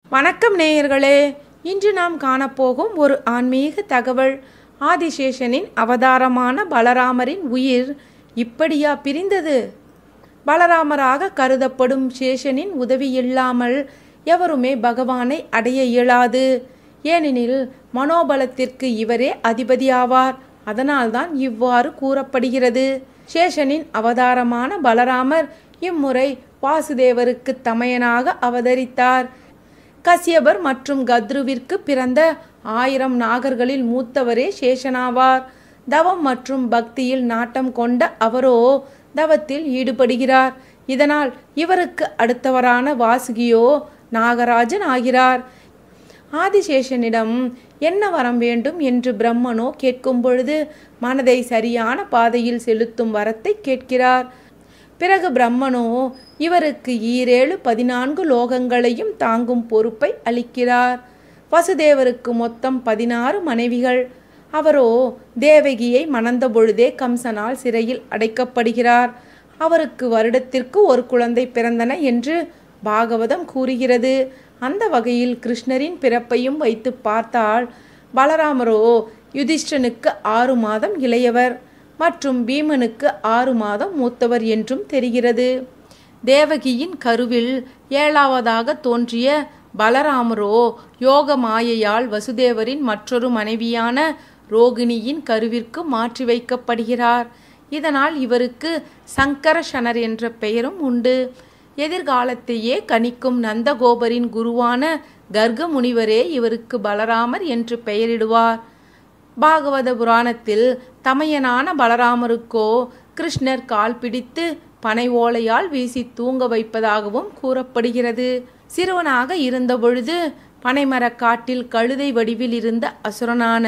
வணக்கம் நேயர்களே இன்று நாம் காணப்போகும் ஒரு ஆன்மீக தகவல் ஆதிசேஷனின் அவதாரமான பலராமரின் உயிர் இப்படியா பிரிந்தது பலராமராக கருதப்படும் சேஷனின் உதவி இல்லாமல் எவருமே பகவானை அடைய இயலாது ஏனெனில் மனோபலத்திற்கு இவரே அதிபதியாவார் அதனால்தான் இவ்வாறு கூறப்படுகிறது சேஷனின் அவதாரமான பலராமர் இம்முறை வாசுதேவருக்கு தமையனாக அவதரித்தார் கசியபர் மற்றும் கத்ருவிற்கு பிறந்த ஆயிரம் நாகர்களில் மூத்தவரே சேஷனாவார் தவம் மற்றும் பக்தியில் நாட்டம் கொண்ட அவரோ தவத்தில் ஈடுபடுகிறார் இதனால் இவருக்கு அடுத்தவரான வாசுகியோ நாகராஜன் ஆகிறார் ஆதிசேஷனிடம் என்ன வரம் வேண்டும் என்று பிரம்மனோ கேட்கும் பொழுது மனதை சரியான பாதையில் செலுத்தும் வரத்தை கேட்கிறார் பிறகு பிரம்மனோ இவருக்கு ஈரேழு பதினான்கு லோகங்களையும் தாங்கும் பொறுப்பை அளிக்கிறார் வசுதேவருக்கு மொத்தம் பதினாறு மனைவிகள் அவரோ தேவகியை மணந்த பொழுதே கம்சனால் சிறையில் அடைக்கப்படுகிறார் அவருக்கு வருடத்திற்கு ஒரு குழந்தை பிறந்தன என்று பாகவதம் கூறுகிறது அந்த வகையில் கிருஷ்ணரின் பிறப்பையும் வைத்து பார்த்தால் பலராமரோ யுதிஷ்டனுக்கு ஆறு மாதம் இளையவர் மற்றும் பீமனுக்கு ஆறு மாதம் மூத்தவர் என்றும் தெரிகிறது தேவகியின் கருவில் ஏழாவதாக தோன்றிய பலராமரோ யோக மாயையால் வசுதேவரின் மற்றொரு மனைவியான ரோகிணியின் கருவிற்கு மாற்றி வைக்கப்படுகிறார் இதனால் இவருக்கு சங்கரஷனர் என்ற பெயரும் உண்டு எதிர்காலத்தையே கணிக்கும் நந்தகோபரின் குருவான கர்க முனிவரே இவருக்கு பலராமர் என்று பெயரிடுவார் பாகவத புராணத்தில் தமையனான பலராமருக்கோ கிருஷ்ணர் கால் பிடித்து பனை ஓலையால் வீசி தூங்க வைப்பதாகவும் கூறப்படுகிறது சிறுவனாக இருந்தபொழுது பனைமரக் காட்டில் கழுதை வடிவில் இருந்த அசுரனான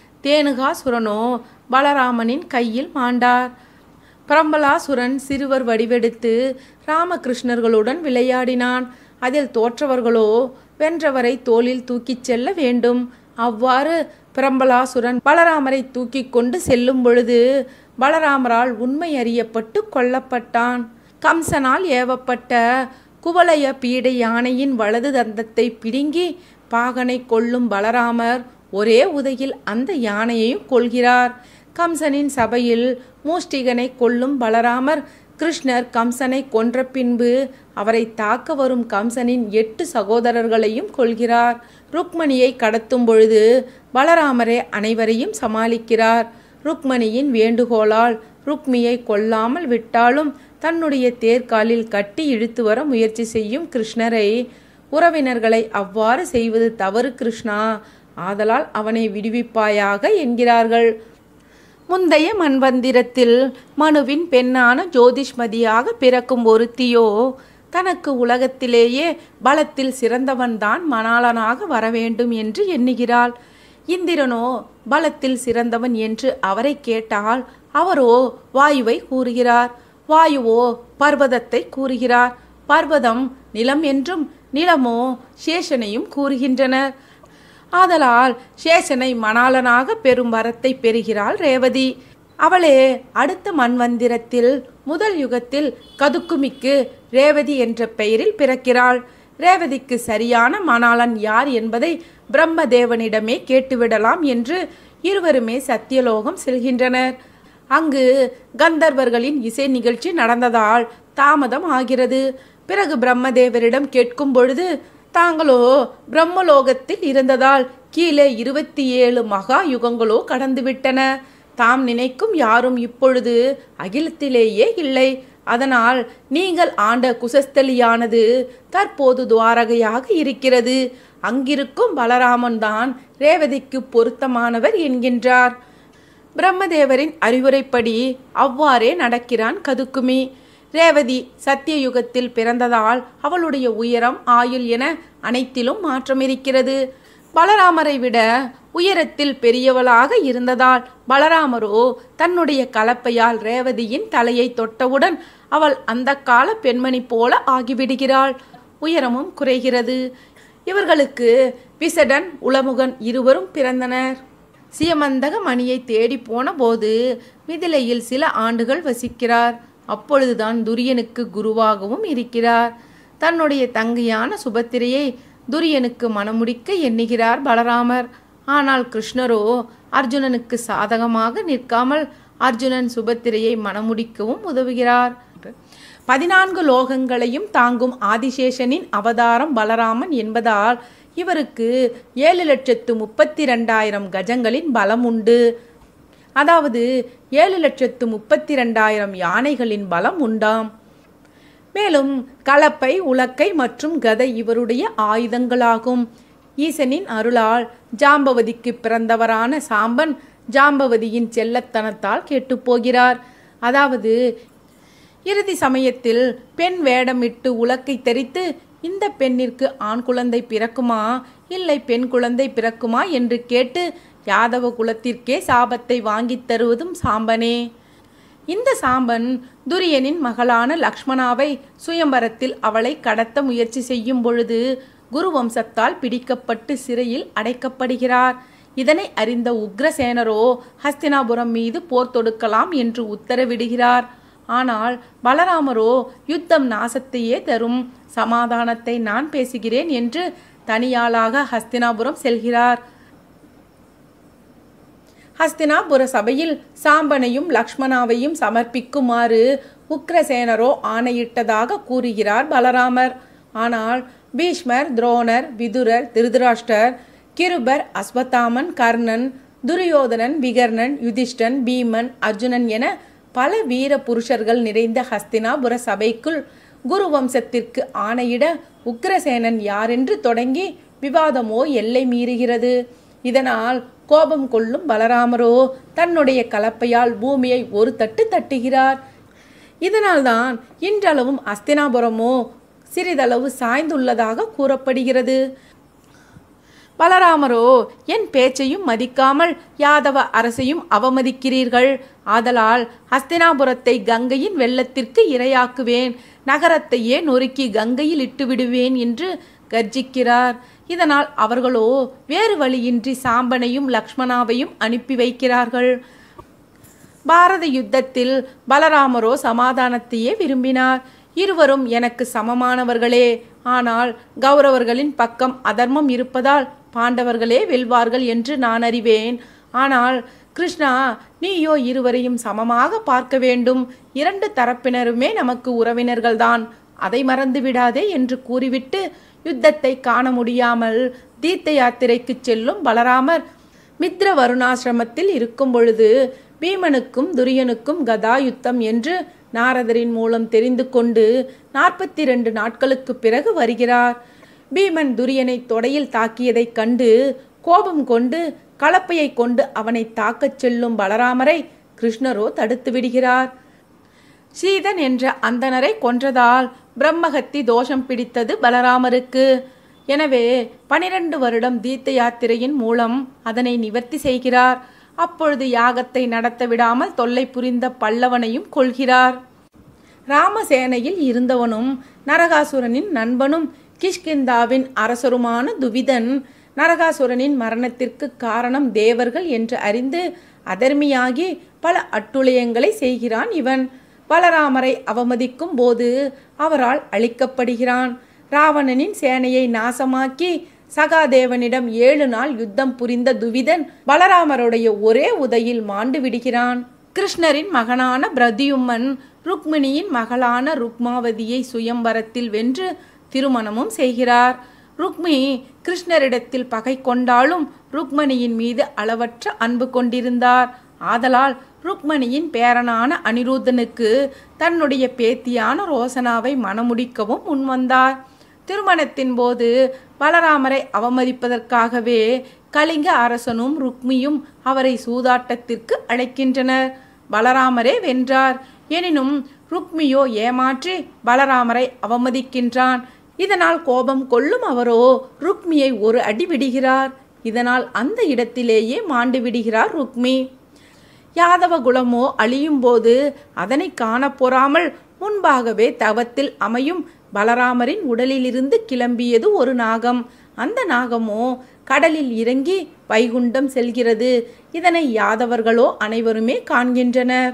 தேனுகாசுரனோ பலராமனின் கையில் மாண்டார் பிரம்பலாசுரன் சிறுவர் வடிவெடுத்து ராமகிருஷ்ணர்களுடன் விளையாடினான் அதில் தோற்றவர்களோ வென்றவரை தோளில் தூக்கிச் செல்ல வேண்டும் அவ்வாறு பிரம்பலாசுரன் பலராமரை தூக்கி கொண்டு செல்லும் பொழுது பலராமரால் உண்மை அறியப்பட்டு கொல்லப்பட்டான் கம்சனால் ஏவப்பட்ட குவலய பீடை யானையின் வலது தந்தத்தை பிடுங்கி பாகனை கொல்லும் பலராமர் ஒரே உதையில் அந்த யானையையும் கொள்கிறார் கம்சனின் சபையில் மூஷ்டிகனை கொல்லும் பலராமர் கிருஷ்ணர் கம்சனை கொன்ற பின்பு அவரை தாக்க வரும் கம்சனின் எட்டு சகோதரர்களையும் கொள்கிறார் ருக்மணியை கடத்தும் பொழுது பலராமரே அனைவரையும் சமாளிக்கிறார் ருக்மணியின் வேண்டுகோளால் ருக்மியை கொல்லாமல் விட்டாலும் தன்னுடைய தேர்காலில் கட்டி இழுத்து வர முயற்சி செய்யும் கிருஷ்ணரை உறவினர்களை அவ்வாறு செய்வது தவறு கிருஷ்ணா ஆதலால் அவனை விடுவிப்பாயாக என்கிறார்கள் முந்தைய மண்வந்திரத்தில் மனுவின் பெண்ணான ஜோதிஷ்மதியாக பிறக்கும் ஒருத்தியோ தனக்கு உலகத்திலேயே பலத்தில் சிறந்தவன்தான் மணாளனாக வரவேண்டும் என்று எண்ணுகிறாள் இந்திரனோ பலத்தில் சிறந்தவன் என்று அவரை கேட்டால் அவரோ வாயுவை கூறுகிறார் வாயுவோ பர்வதத்தை கூறுகிறார் பர்வதம் நிலம் என்றும் நிலமோ சேஷனையும் கூறுகின்றனர் ஆதலால் சேஷனை மணாளனாக பெறும் வரத்தை பெறுகிறாள் ரேவதி அவளே அடுத்த மண்வந்திரத்தில் முதல் யுகத்தில் கதுக்குமிக்கு ரேவதி என்ற பெயரில் பிறக்கிறாள் ரேவதிக்கு சரியான மணாளன் யார் என்பதை பிரம்மதேவனிடமே கேட்டுவிடலாம் என்று இருவருமே சத்தியலோகம் செல்கின்றனர் அங்கு கந்தர்வர்களின் இசை நிகழ்ச்சி நடந்ததால் தாமதம் ஆகிறது பிறகு பிரம்மதேவரிடம் கேட்கும் பொழுது தாங்களோ பிரம்மலோகத்தில் இருந்ததால் கீழே இருபத்தி ஏழு மகா யுகங்களோ கடந்துவிட்டன தாம் நினைக்கும் யாரும் இப்பொழுது அகிலத்திலேயே இல்லை அதனால் நீங்கள் ஆண்ட குசஸ்தலியானது தற்போது துவாரகையாக இருக்கிறது அங்கிருக்கும் பலராமன் தான் ரேவதிக்கு பொருத்தமானவர் என்கின்றார் பிரம்மதேவரின் அறிவுரைப்படி அவ்வாறே நடக்கிறான் கதுக்குமி ரேவதி சத்தியயுகத்தில் பிறந்ததால் அவளுடைய உயரம் ஆயுள் என அனைத்திலும் மாற்றம் இருக்கிறது பலராமரை விட உயரத்தில் பெரியவளாக இருந்ததால் பலராமரோ தன்னுடைய கலப்பையால் ரேவதியின் தலையை தொட்டவுடன் அவள் அந்த கால பெண்மணி போல ஆகிவிடுகிறாள் உயரமும் குறைகிறது இவர்களுக்கு விசடன் உளமுகன் இருவரும் பிறந்தனர் சியமந்தக மணியை தேடி போன போது மிதிலையில் சில ஆண்டுகள் வசிக்கிறார் அப்பொழுதுதான் துரியனுக்கு குருவாகவும் இருக்கிறார் தன்னுடைய தங்கையான சுபத்திரையை துரியனுக்கு மனமுடிக்க எண்ணுகிறார் பலராமர் ஆனால் கிருஷ்ணரோ அர்ஜுனனுக்கு சாதகமாக நிற்காமல் அர்ஜுனன் சுபத்திரையை மனமுடிக்கவும் உதவுகிறார் பதினான்கு லோகங்களையும் தாங்கும் ஆதிசேஷனின் அவதாரம் பலராமன் என்பதால் இவருக்கு ஏழு லட்சத்து முப்பத்தி ரெண்டாயிரம் கஜங்களின் பலம் உண்டு அதாவது ஏழு லட்சத்து முப்பத்தி ரெண்டாயிரம் யானைகளின் பலம் உண்டாம் மேலும் கலப்பை உலக்கை மற்றும் கதை இவருடைய ஆயுதங்களாகும் ஈசனின் அருளால் ஜாம்பவதிக்கு பிறந்தவரான சாம்பன் ஜாம்பவதியின் செல்லத்தனத்தால் கெட்டுப்போகிறார் அதாவது இறுதி சமயத்தில் பெண் வேடமிட்டு உலக்கை தெரித்து இந்த பெண்ணிற்கு ஆண் குழந்தை பிறக்குமா இல்லை பெண் குழந்தை பிறக்குமா என்று கேட்டு யாதவ குலத்திற்கே சாபத்தை வாங்கித் தருவதும் சாம்பனே இந்த சாம்பன் துரியனின் மகளான லக்ஷ்மணாவை சுயம்பரத்தில் அவளை கடத்த முயற்சி செய்யும் பொழுது குரு வம்சத்தால் பிடிக்கப்பட்டு சிறையில் அடைக்கப்படுகிறார் இதனை அறிந்த உக்ரசேனரோ ஹஸ்தினாபுரம் மீது போர் தொடுக்கலாம் என்று உத்தரவிடுகிறார் ஆனால் பலராமரோ யுத்தம் நாசத்தையே தரும் சமாதானத்தை நான் பேசுகிறேன் என்று தனியாளாக ஹஸ்தினாபுரம் செல்கிறார் ஹஸ்தினாபுர சபையில் சாம்பனையும் லக்ஷ்மணாவையும் சமர்ப்பிக்குமாறு உக்ரசேனரோ ஆணையிட்டதாக கூறுகிறார் பலராமர் ஆனால் பீஷ்மர் துரோணர் விதுரர் திருதராஷ்டர் கிருபர் அஸ்வத்தாமன் கர்ணன் துரியோதனன் விகர்ணன் யுதிஷ்டன் பீமன் அர்ஜுனன் என பல வீர புருஷர்கள் நிறைந்த ஹஸ்தினாபுர சபைக்குள் குரு வம்சத்திற்கு ஆணையிட உக்ரசேனன் யாரென்று தொடங்கி விவாதமோ எல்லை மீறுகிறது இதனால் கோபம் கொள்ளும் பலராமரோ தன்னுடைய கலப்பையால் பூமியை ஒரு தட்டு தட்டுகிறார் இதனால்தான் இன்றளவும் அஸ்தினாபுரமோ சிறிதளவு சாய்ந்துள்ளதாக கூறப்படுகிறது பலராமரோ என் பேச்சையும் மதிக்காமல் யாதவ அரசையும் அவமதிக்கிறீர்கள் ஆதலால் ஹஸ்தினாபுரத்தை கங்கையின் வெள்ளத்திற்கு இரையாக்குவேன் நகரத்தையே நொறுக்கி கங்கையில் இட்டு விடுவேன் என்று கர்ஜிக்கிறார் இதனால் அவர்களோ வேறு வழியின்றி சாம்பனையும் லக்ஷ்மணாவையும் அனுப்பி வைக்கிறார்கள் பாரத யுத்தத்தில் பலராமரோ சமாதானத்தையே விரும்பினார் இருவரும் எனக்கு சமமானவர்களே ஆனால் கௌரவர்களின் பக்கம் அதர்மம் இருப்பதால் பாண்டவர்களே வெல்வார்கள் என்று நான் அறிவேன் ஆனால் கிருஷ்ணா நீயோ இருவரையும் சமமாக பார்க்க வேண்டும் இரண்டு தரப்பினருமே நமக்கு உறவினர்கள்தான் அதை மறந்து விடாதே என்று கூறிவிட்டு யுத்தத்தை காண முடியாமல் தீர்த்த யாத்திரைக்கு செல்லும் பலராமர் மித்ர வருணாசிரமத்தில் இருக்கும் பொழுது பீமனுக்கும் துரியனுக்கும் கதா யுத்தம் என்று நாரதரின் மூலம் தெரிந்து கொண்டு நாற்பத்தி ரெண்டு நாட்களுக்கு பிறகு வருகிறார் பீமன் துரியனை தொடையில் தாக்கியதைக் கண்டு கோபம் கொண்டு கலப்பையை கொண்டு அவனை தாக்கச் செல்லும் பலராமரை கிருஷ்ணரோ தடுத்து விடுகிறார் சீதன் என்ற அந்தனரை கொன்றதால் பிரம்மகத்தி தோஷம் பிடித்தது பலராமருக்கு எனவே பனிரெண்டு வருடம் தீர்த்த யாத்திரையின் மூலம் அதனை நிவர்த்தி செய்கிறார் அப்பொழுது யாகத்தை நடத்த விடாமல் தொல்லை புரிந்த பல்லவனையும் கொள்கிறார் ராமசேனையில் இருந்தவனும் நரகாசுரனின் நண்பனும் கிஷ்கிந்தாவின் அரசருமான துவிதன் நரகாசுரனின் மரணத்திற்கு காரணம் தேவர்கள் என்று அறிந்து அதர்மியாகி பல அட்டுழியங்களை செய்கிறான் இவன் பலராமரை அவமதிக்கும் போது அவரால் அழிக்கப்படுகிறான் ராவணனின் சேனையை நாசமாக்கி சகாதேவனிடம் ஏழு நாள் யுத்தம் புரிந்த துவிதன் பலராமருடைய ஒரே உதையில் மாண்டு விடுகிறான் கிருஷ்ணரின் மகனான பிரதியும்மன் ருக்மிணியின் மகளான ருக்மாவதியை சுயம்பரத்தில் வென்று திருமணமும் செய்கிறார் ருக்மி கிருஷ்ணரிடத்தில் பகை கொண்டாலும் ருக்மணியின் மீது அளவற்ற அன்பு கொண்டிருந்தார் ஆதலால் ருக்மணியின் பேரனான அனிருத்தனுக்கு தன்னுடைய பேத்தியான ரோசனாவை மணமுடிக்கவும் முன்வந்தார் திருமணத்தின் போது பலராமரை அவமதிப்பதற்காகவே கலிங்க அரசனும் ருக்மியும் அவரை சூதாட்டத்திற்கு அழைக்கின்றனர் பலராமரே வென்றார் எனினும் ருக்மியோ ஏமாற்றி பலராமரை அவமதிக்கின்றான் இதனால் கோபம் கொள்ளும் அவரோ ருக்மியை ஒரு அடி விடுகிறார் இதனால் அந்த இடத்திலேயே மாண்டு விடுகிறார் ருக்மி யாதவ குலமோ அழியும் போது அதனை காண பொறாமல் முன்பாகவே தவத்தில் அமையும் பலராமரின் உடலிலிருந்து கிளம்பியது ஒரு நாகம் அந்த நாகமோ கடலில் இறங்கி வைகுண்டம் செல்கிறது இதனை யாதவர்களோ அனைவருமே காண்கின்றனர்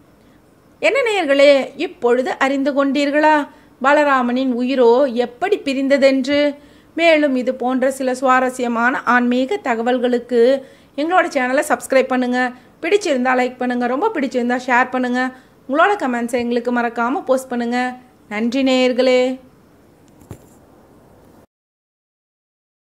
என்ன நேயர்களே இப்பொழுது அறிந்து கொண்டீர்களா பலராமனின் உயிரோ எப்படி பிரிந்ததென்று மேலும் இது போன்ற சில சுவாரஸ்யமான ஆன்மீக தகவல்களுக்கு எங்களோட சேனலை சப்ஸ்கிரைப் பண்ணுங்கள் பிடிச்சிருந்தா லைக் பண்ணுங்கள் ரொம்ப பிடிச்சிருந்தா ஷேர் பண்ணுங்கள் உங்களோட கமெண்ட்ஸை எங்களுக்கு மறக்காமல் போஸ்ட் பண்ணுங்கள் நன்றி நேயர்களே